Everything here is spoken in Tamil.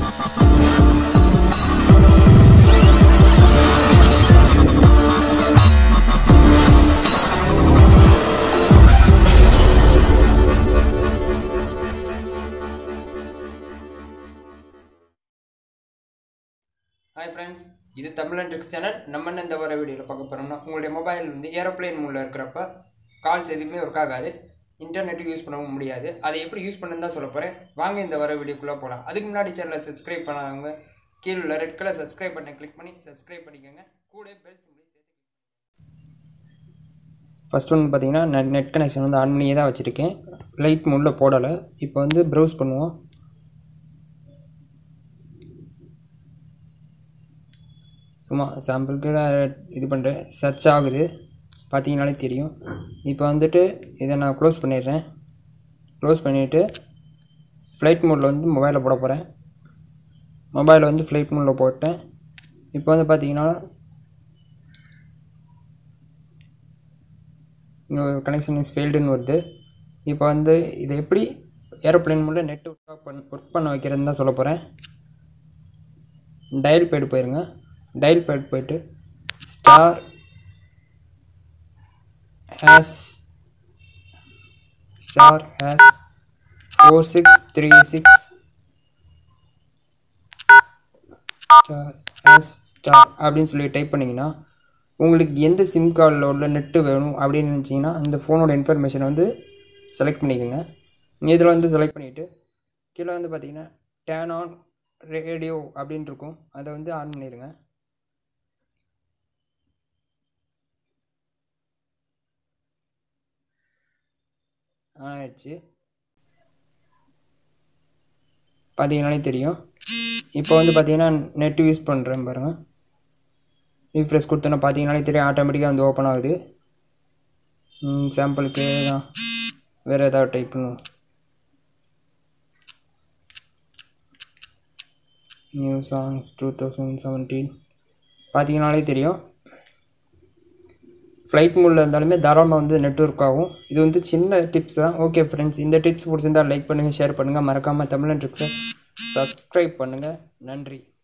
ஹாய் ஃப்ரெண்ட்ஸ் இது தமிழன் ட்ரிக்ஸ் சேனல் நம்ம என்ன இந்த வர வீடியோவில் பார்க்க போகிறோம்னா உங்களுடைய மொபைல் வந்து ஏரோப்ளேன் மூடில் இருக்கிறப்ப கால்ஸ் எதுவுமே ஒர்க் ஆகாது இன்டர்நெட்டுக்கு யூஸ் பண்ணவும் முடியாது அதை எப்படி யூஸ் பண்ணுன்னு தான் சொல்ல போகிறேன் வாங்க இந்த வர வீடியோக்குள்ளே போகலாம் அதுக்கு முன்னாடி சேனலை சப்ஸ்கிரைப் பண்ணாதவங்க கீழே உள்ள ரெட் கலர் சப்ஸ்கிரைப் பட்டனை கிளிக் பண்ணி சப்ஸ்கிரைப் பண்ணிக்கோங்க கூட பெல் சிம்பிளை சேர்த்து ஃபஸ்ட் ஒன்று பார்த்தீங்கன்னா நெட் நெட் கனெக்ஷன் வந்து ஆன் பண்ணியே தான் வச்சுருக்கேன் லைட் மூடில் போடலை இப்போ வந்து ப்ரௌஸ் பண்ணுவோம் சும்மா சாம்பிளுக்கு நான் இது பண்ணுறேன் சர்ச் ஆகுது பார்த்தீங்கனாலே தெரியும் இப்போ வந்துட்டு இதை நான் க்ளோஸ் பண்ணிடுறேன் க்ளோஸ் பண்ணிவிட்டு ஃப்ளைட் மோடில் வந்து மொபைலில் போட போகிறேன் மொபைலில் வந்து ஃப்ளைட் மோடில் போட்டேன் இப்போ வந்து பார்த்தீங்கன்னா இங்கே கனெக்ஷன் இஸ் ஃபெயில்டுன்னு வருது இப்போ வந்து இதை எப்படி ஏரோப்ளேன் மூலம் நெட் ஒர்க் பண்ண ஒர்க் பண்ண வைக்கிறதுன்னு தான் சொல்ல போகிறேன் டயல் பேடு போயிருங்க டயல் பேட் போயிட்டு star hash star hash four six three six star hash star அப்படின்னு சொல்லி டைப் பண்ணிங்கன்னா உங்களுக்கு எந்த சிம் கார்டில் உள்ள நெட்டு வேணும் அப்படின்னு நினச்சிங்கன்னா அந்த ஃபோனோட இன்ஃபர்மேஷனை வந்து செலக்ட் பண்ணிக்கோங்க இதில் வந்து செலக்ட் பண்ணிவிட்டு கீழே வந்து பார்த்தீங்கன்னா டேன் ஆன் ரேடியோ அப்படின்னு இருக்கும் அதை வந்து ஆன் பண்ணிடுங்க ஆன் ஆயிடுச்சு பார்த்தீங்கனாலே தெரியும் இப்போ வந்து பார்த்தீங்கன்னா நெட் யூஸ் பண்ணுறேன் பாருங்கள் ரீஃப்ரெஷ் கொடுத்தோன்னா பார்த்தீங்கனாலே தெரியும் ஆட்டோமேட்டிக்காக வந்து ஓப்பன் ஆகுது சாம்பிளுக்கு தான் வேறு ஏதாவது டைப் பண்ணுவோம் new songs two thousand seventeen பார்த்தீங்கனாலே தெரியும் ஃப்ளைட் மூடில் இருந்தாலுமே தாராளமாக வந்து நெட்ஒர்க் ஆகும் இது வந்து சின்ன டிப்ஸ் தான் ஓகே ஃப்ரெண்ட்ஸ் இந்த டிப்ஸ் பிடிச்சிருந்தால் லைக் பண்ணுங்கள் ஷேர் பண்ணுங்கள் மறக்காமல் தமிழன் ட்ரிக்ஸை சப்ஸ்கிரைப் பண்ணுங்கள் நன்றி